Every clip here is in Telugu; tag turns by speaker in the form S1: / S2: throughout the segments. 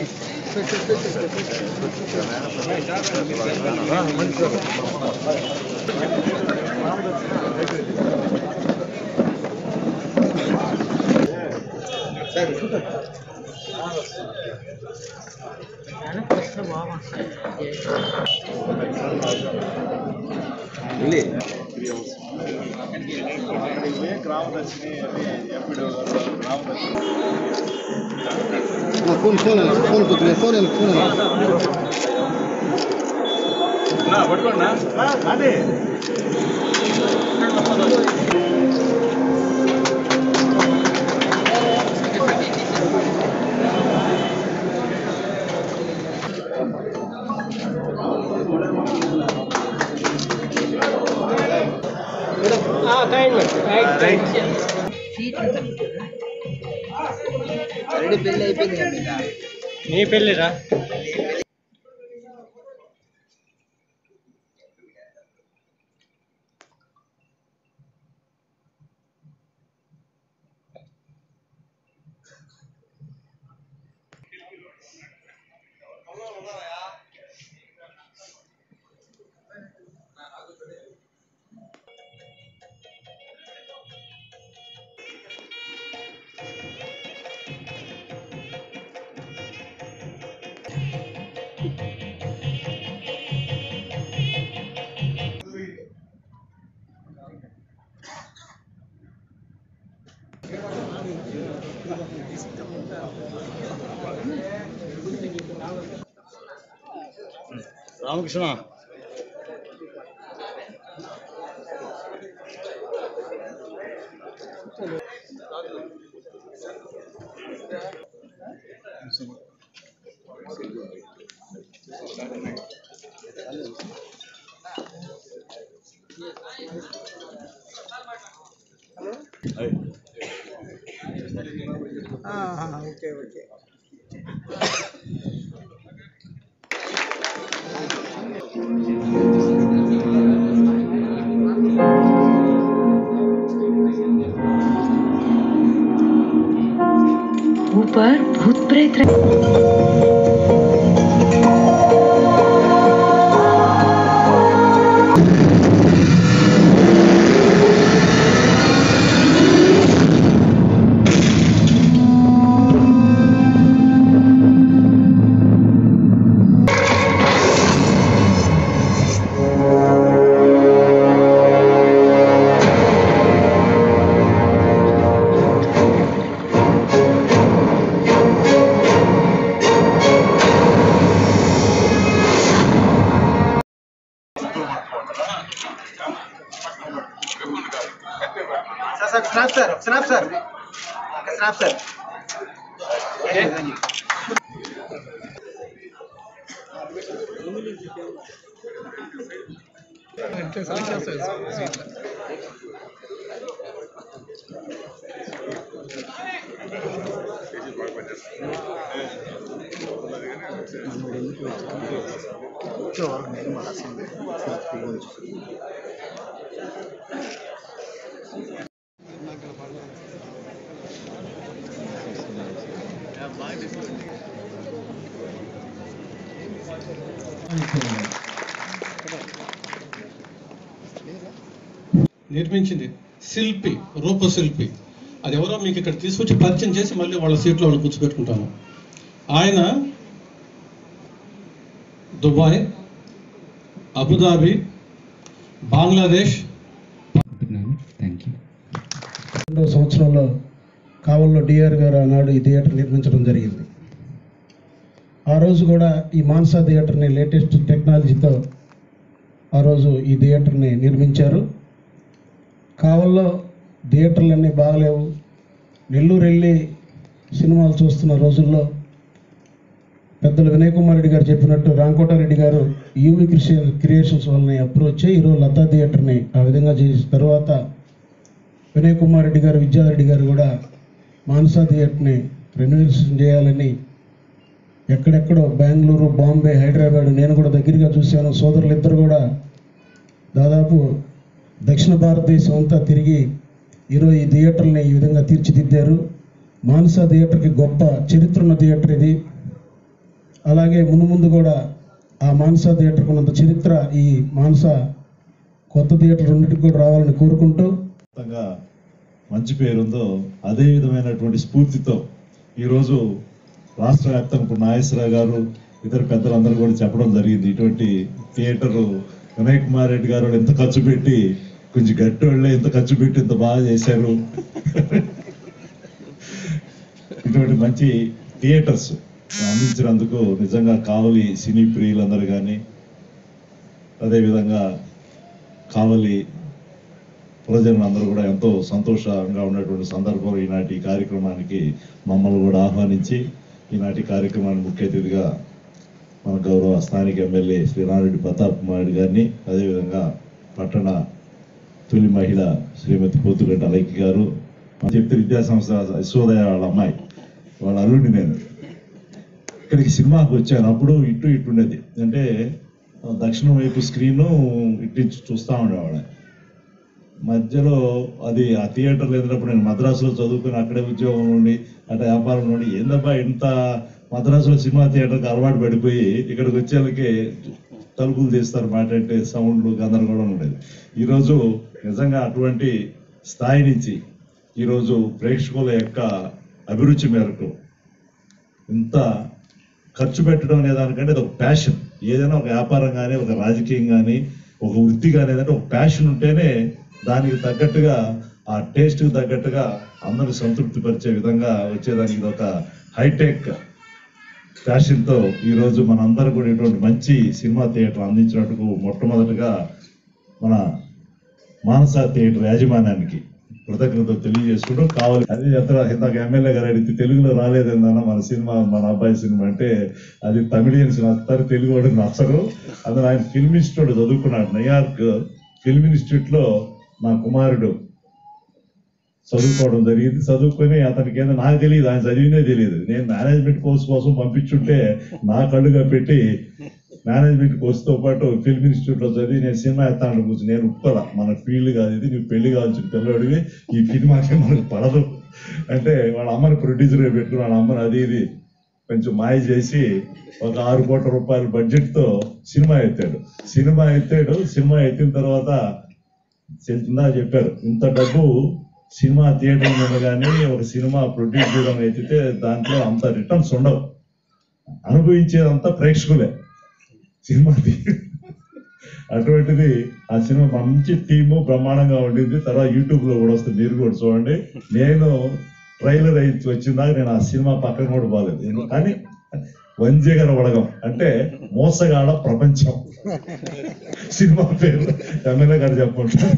S1: ఫోన్ ఫోన్ ఫోన్ కొద్దిగా ఫోన్ ఫోన్
S2: ఆల్రెడీ పెళ్ళి అయిపోయింది కదా మీకు.
S3: నీ పెళ్ళిరా
S4: రామకృష్ణ
S2: ఓకే ఓకే
S5: ऊपर भूत प्रेत रह-
S2: sir sir snap sir snap sir snap sir
S6: నిర్మించింది శిల్పి రూపశిల్పి అది ఎవరో మీకు ఇక్కడ తీసుకొచ్చి పరిచయం చేసి మళ్ళీ వాళ్ళ సీట్లో వాళ్ళు కూర్చోబెట్టుకుంటాను ఆయన దుబాయ్ అబుదాబి బంగ్లాదేశ్
S1: రెండో సంవత్సరంలో కావల్లో డిఆర్ గారు ఆనాడు ఈ థియేటర్ నిర్మించడం జరిగింది ఆ రోజు కూడా ఈ మాన్సా థియేటర్ని లేటెస్ట్ టెక్నాలజీతో ఆ రోజు ఈ థియేటర్ని నిర్మించారు కావల్లో థియేటర్లన్నీ బాగలేవు నెల్లూరు వెళ్ళి సినిమాలు చూస్తున్న రోజుల్లో పెద్దలు వినయ్ కుమార్ రెడ్డి గారు చెప్పినట్టు రాంకోటారెడ్డి గారు యూవి క్రియేషన్ క్రియేషన్స్ వాళ్ళని అప్రోచ్ అయ్యి ఈరోజు లతా థియేటర్ని ఆ విధంగా చేసిన తర్వాత వినయ్ కుమార్ రెడ్డి గారు విద్యారెడ్డి గారు కూడా మానసా థియేటర్ని రెన్యువేషన్ చేయాలని ఎక్కడెక్కడో బెంగళూరు బాంబే హైదరాబాద్ నేను కూడా దగ్గరగా చూశాను సోదరులు ఇద్దరు కూడా దాదాపు దక్షిణ భారతదేశం అంతా తిరిగి ఈరోజు ఈ థియేటర్ని ఈ విధంగా తీర్చిదిద్దారు మానసా థియేటర్కి గొప్ప చరిత్ర ఉన్న థియేటర్ ఇది అలాగే ముందు ముందు కూడా ఆ మానస థియేటర్కు ఉన్నంత చరిత్ర ఈ మానస కొత్త థియేటర్ రెండింటికి కూడా రావాలని కోరుకుంటూ
S3: మొత్తంగా మంచి పేరుందో అదే విధమైనటువంటి స్ఫూర్తితో ఈరోజు రాష్ట్ర వ్యాప్తంగా ఇప్పుడు నాగేశ్వరరావు గారు ఇతర పెద్దలందరూ కూడా చెప్పడం జరిగింది ఇటువంటి థియేటర్ వినయ్ కుమార్ రెడ్డి గారు ఎంత ఖర్చు పెట్టి కొంచెం గట్టి వాళ్ళే ఇంత ఖర్చు పెట్టి ఇంత బాగా చేశారు ఇటువంటి మంచి థియేటర్స్ అందించినందుకు నిజంగా కావలి సినీ ప్రియులందరూ కానీ అదేవిధంగా కావలి ప్రజలందరూ కూడా ఎంతో సంతోషంగా ఉన్నటువంటి సందర్భంలో ఈనాటి ఈ కార్యక్రమానికి మమ్మల్ని కూడా ఆహ్వానించి ఈనాటి కార్యక్రమాన్ని ముఖ్య అతిథిగా మన గౌరవ స్థానిక ఎమ్మెల్యే శ్రీరామరెడ్డి ప్రతాప్ కుమార్ గారిని అదేవిధంగా పట్టణ తొలి మహిళ శ్రీమతి పోతుగడ్డ అలైకి గారు మా చెప్తే విద్యాసంస్థ యశోదయ వాళ్ళ అమ్మాయి వాళ్ళ అల్లుడిని నేను ఇక్కడికి సినిమాకి వచ్చాను అప్పుడు ఇటు ఇటు ఉండేది అంటే ఆ, దక్షిణం వైపు స్క్రీను ఇటు నుంచి చూస్తూ ఉండేవాడు మధ్యలో అది ఆ థియేటర్ లేనప్పుడు నేను మద్రాసులో చదువుకుని అక్కడే ఉద్యోగం నుండి అటు వ్యాపారం నుండి ఏందబ్బా ఇంత మద్రాసులో సినిమా థియేటర్కి అలవాటు పడిపోయి ఇక్కడికి వచ్చేళ్ళకి తలుపులు తీస్తారు మాట్లాడే సౌండ్లు గందరగోళం ఉండేది ఈరోజు నిజంగా అటువంటి స్థాయి నుంచి ఈరోజు ప్రేక్షకుల యొక్క అభిరుచి మేరకు ఇంత ఖర్చు పెట్టడం అనే దానికంటే అది ఒక ప్యాషన్ ఏదైనా ఒక వ్యాపారం కానీ ఒక రాజకీయం కానీ ఒక వృత్తి కానీ ఏదంటే ఒక ప్యాషన్ ఉంటేనే దానికి తగ్గట్టుగా ఆ టేస్ట్కి తగ్గట్టుగా అందరిని సంతృప్తి పరిచే విధంగా వచ్చేదానికి ఇది ఒక హైటెక్ ఫ్యాషన్తో ఈరోజు మనందరూ కూడా ఇటువంటి మంచి సినిమా థియేటర్ అందించినట్టుకు మొట్టమొదటిగా మన మానస థియేటర్ యాజమాన్యానికి కృతజ్ఞతలు తెలియజేసుకుంటూ కావాలి అది ఎత్తరా ఇందాక ఎమ్మెల్యే గారు అడిగితే తెలుగులో రాలేదన్నా మన సినిమా మన అబ్బాయి సినిమా అంటే అది తమిళియన్స్ నచ్చుతారు తెలుగు వాడు నచ్చరు అందులో ఆయన ఫిల్మ్ ఇన్స్టిట్యూట్ చదువుకున్నాడు న్యూయార్క్ ఫిల్మ్ ఇన్స్టిట్యూట్ లో నా కుమారుడు చదువుకోవడం జరిగింది చదువుకొని అతనికి ఏదో నాకు తెలియదు ఆయన చదివినే తెలియదు నేను మేనేజ్మెంట్ కోర్స్ కోసం పంపించుంటే నా కళ్ళుగా పెట్టి మేనేజ్మెంట్ కోర్సుతో పాటు ఫిల్మ్ ఇన్స్టిట్యూట్ లో చదివి నేను సినిమా ఎత్తాను కూర్చొని నేను ఉప్పల మన ఫీల్డ్ కాదు ఇది నువ్వు పెళ్లి కావాల్సిన పిల్లడివి ఈ సినిమాకి మనకు పడదు అంటే వాళ్ళ అమ్మని ప్రొడ్యూసర్ పెట్టుకుని వాళ్ళ అమ్మని అది ఇది కొంచెం మాయ చేసి ఒక ఆరు కోట్ల రూపాయల బడ్జెట్ తో సినిమా ఎత్తాడు సినిమా ఎత్తాడు సినిమా ఎత్తిన తర్వాత చెప్తుందా చెప్పారు ఇంత డబ్బు సినిమా థియేటర్ మీద కానీ ఒక సినిమా ప్రొడ్యూస్ చేయడం ఎత్తితే దాంట్లో అంత రిటర్న్స్ ఉండవు అనుభవించేదంతా ప్రేక్షకులే సినిమా థియేటర్ అటువంటిది ఆ సినిమా మంచి టీము బ్రహ్మాండంగా ఉండింది తర్వాత యూట్యూబ్ లో కూడా వస్తుంది మీరు కూడా చూడండి నేను ట్రైలర్ అయి వచ్చిందాక నేను ఆ సినిమా పక్కన కూడా బాగాలేదు ఎందుకు- కానీ వంజేగర వడగం అంటే మోసగాడ ప్రపంచం సినిమా పేరు ఎమ్మెల్యే గారు చెప్పండి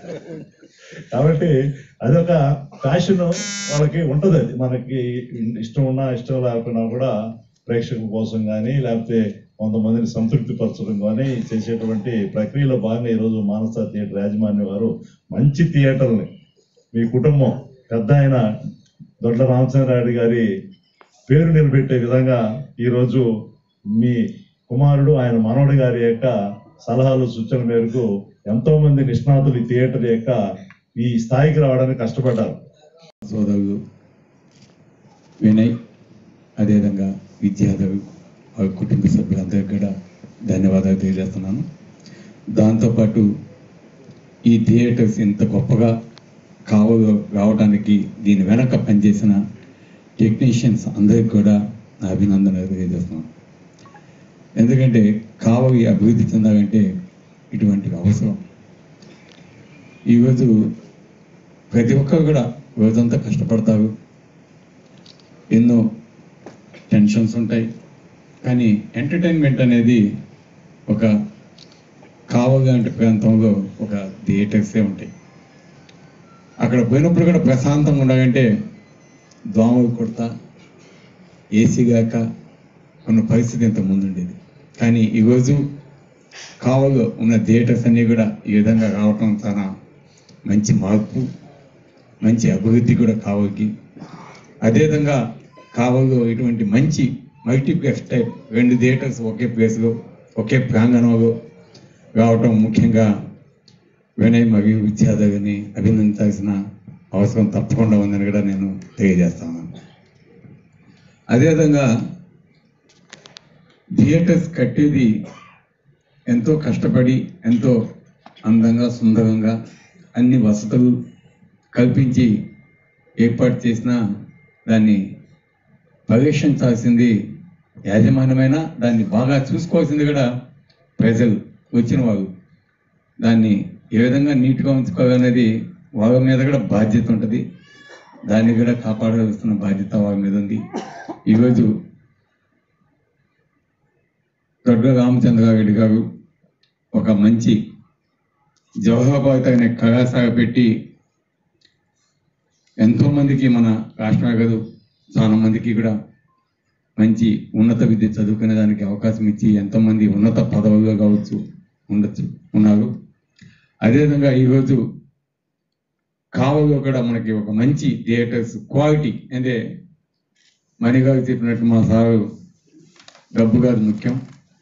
S3: కాబట్టి అదొక ప్యాషన్ వాళ్ళకి ఉంటది అది మనకి ఇష్టం ఉన్నా ఇష్టం లేకపోయినా కూడా ప్రేక్షకుల కోసం కానీ లేకపోతే కొంతమందిని సంతృప్తి పరచడం కానీ చేసేటువంటి ప్రక్రియలో భాగంగా ఈరోజు మానస థియేటర్ యాజమాన్య వారు మంచి థియేటర్ని మీ కుటుంబం పెద్ద ఆయన దొడ్ల రామచంద్రారెడ్డి గారి పేరు నిలబెట్టే విధంగా ఈరోజు మీ కుమారుడు ఆయన మనవడి గారి యొక్క సలహాలు సూచనల మేరకు ఎంతో మంది నిష్ణాతులు ఈ థియేటర్ యొక్క ఈ స్థాయికి రావడానికి కష్టపడ్డారు
S7: సోదరులు వినయ్ అదేవిధంగా విద్యాధరు వారి కుటుంబ సభ్యులందరికీ కూడా ధన్యవాదాలు తెలియజేస్తున్నాను దాంతోపాటు ఈ థియేటర్స్ ఇంత గొప్పగా కావ రావడానికి దీని వెనక పనిచేసిన టెక్నీషియన్స్ అందరికీ కూడా నా అభినందనలు తెలియజేస్తున్నాను ఎందుకంటే కావవి అభివృద్ధి చెందాలంటే ఇటువంటివి అవసరం ఈరోజు ప్రతి ఒక్కరు కూడా రోజంతా కష్టపడతారు ఎన్నో టెన్షన్స్ ఉంటాయి కానీ ఎంటర్టైన్మెంట్ అనేది ఒక కావగంటి ప్రాంతంలో ఒక థియేటర్సే ఉంటాయి అక్కడ పోయినప్పుడు కూడా ప్రశాంతంగా ఉండాలంటే దోమలు కొడతా ఏసీ గాక ఉన్న పరిస్థితి ఇంత ముందు ఉండేది కానీ ఈరోజు కావలో ఉన్న థియేటర్స్ అన్నీ కూడా ఈ విధంగా రావటం చాలా మంచి మార్పు మంచి అభివృద్ధి కూడా కావలికి అదేవిధంగా కావల్లో ఇటువంటి మంచి మల్టీప్లెక్స్ టైప్ రెండు థియేటర్స్ ఒకే ప్లేస్లో ఒకే ప్రాంగణంలో రావటం ముఖ్యంగా వినయ్ మరియు విద్యార్థిని అభినందించాల్సిన అవసరం తప్పకుండా ఉందని కూడా నేను తెలియజేస్తాను అదేవిధంగా థియేటర్స్ కట్టేది ఎంతో కష్టపడి ఎంతో అందంగా సుందరంగా అన్ని వసతులు కల్పించి ఏర్పాటు చేసిన దాన్ని పరీక్షించాల్సింది యాజమాన్యమైన దాన్ని బాగా చూసుకోవాల్సింది కూడా ప్రజలు వచ్చిన వారు దాన్ని ఏ విధంగా నీట్గా ఉంచుకోవాలనేది వాళ్ళ మీద కూడా బాధ్యత ఉంటుంది దాన్ని కూడా కాపాడవలసిన బాధ్యత వాళ్ళ మీద ఉంది ఈరోజు దొడ్డ రామచంద్రారెడ్డి గారు ఒక మంచి జవహర్బాద్ అనే కళాశాల పెట్టి ఎంతో మందికి మన రాష్ట్ర గారు చాలా మందికి కూడా మంచి ఉన్నత విద్య చదువుకునే దానికి అవకాశం ఇచ్చి ఎంతోమంది ఉన్నత పదవుల్లో కావచ్చు ఉండొచ్చు ఉన్నారు అదేవిధంగా ఈరోజు కావలో కూడా మనకి ఒక మంచి థియేటర్స్ క్వాలిటీ అంటే మణిగారు చెప్పినట్టు మా సారు డబ్బు కాదు ముఖ్యం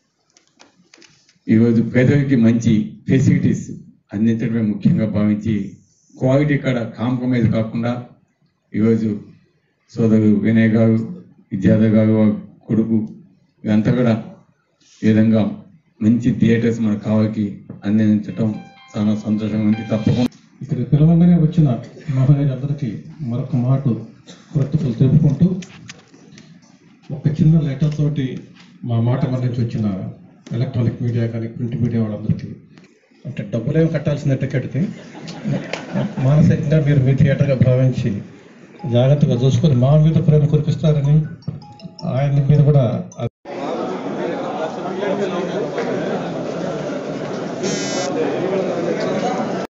S7: ఈరోజు పేదలకి మంచి ఫెసిలిటీస్ అందించడమే ముఖ్యంగా భావించి క్వాలిటీ కాడ కాంప్రమైజ్ కాకుండా ఈరోజు సోదరు వినయ్ గారు విద్యాధర్ గారు వారి కొడుకు ఇదంతా కూడా ఈ విధంగా మంచి థియేటర్స్ మన కావలికి అందించటం చాలా సంతోషంగా ఉంది తప్పకుండా
S6: ఇక్కడ పిలవంగానే వచ్చిన మహనీయులందరికీ మరొక మాట కృతజ్ఞతలు తెలుపుకుంటూ ఒక చిన్న లెటర్ తోటి మా మాట మన నుంచి వచ్చిన ఎలక్ట్రానిక్ మీడియా కానీ ప్రింట్ మీడియా వాళ్ళందరికీ అంటే డబ్బులేం కట్టాల్సిన టికెట్కి మానసికంగా మీరు మీ థియేటర్గా భావించి జాగ్రత్తగా చూసుకొని మా మీద ప్రేమ కురిపిస్తారని ఆయన మీద కూడా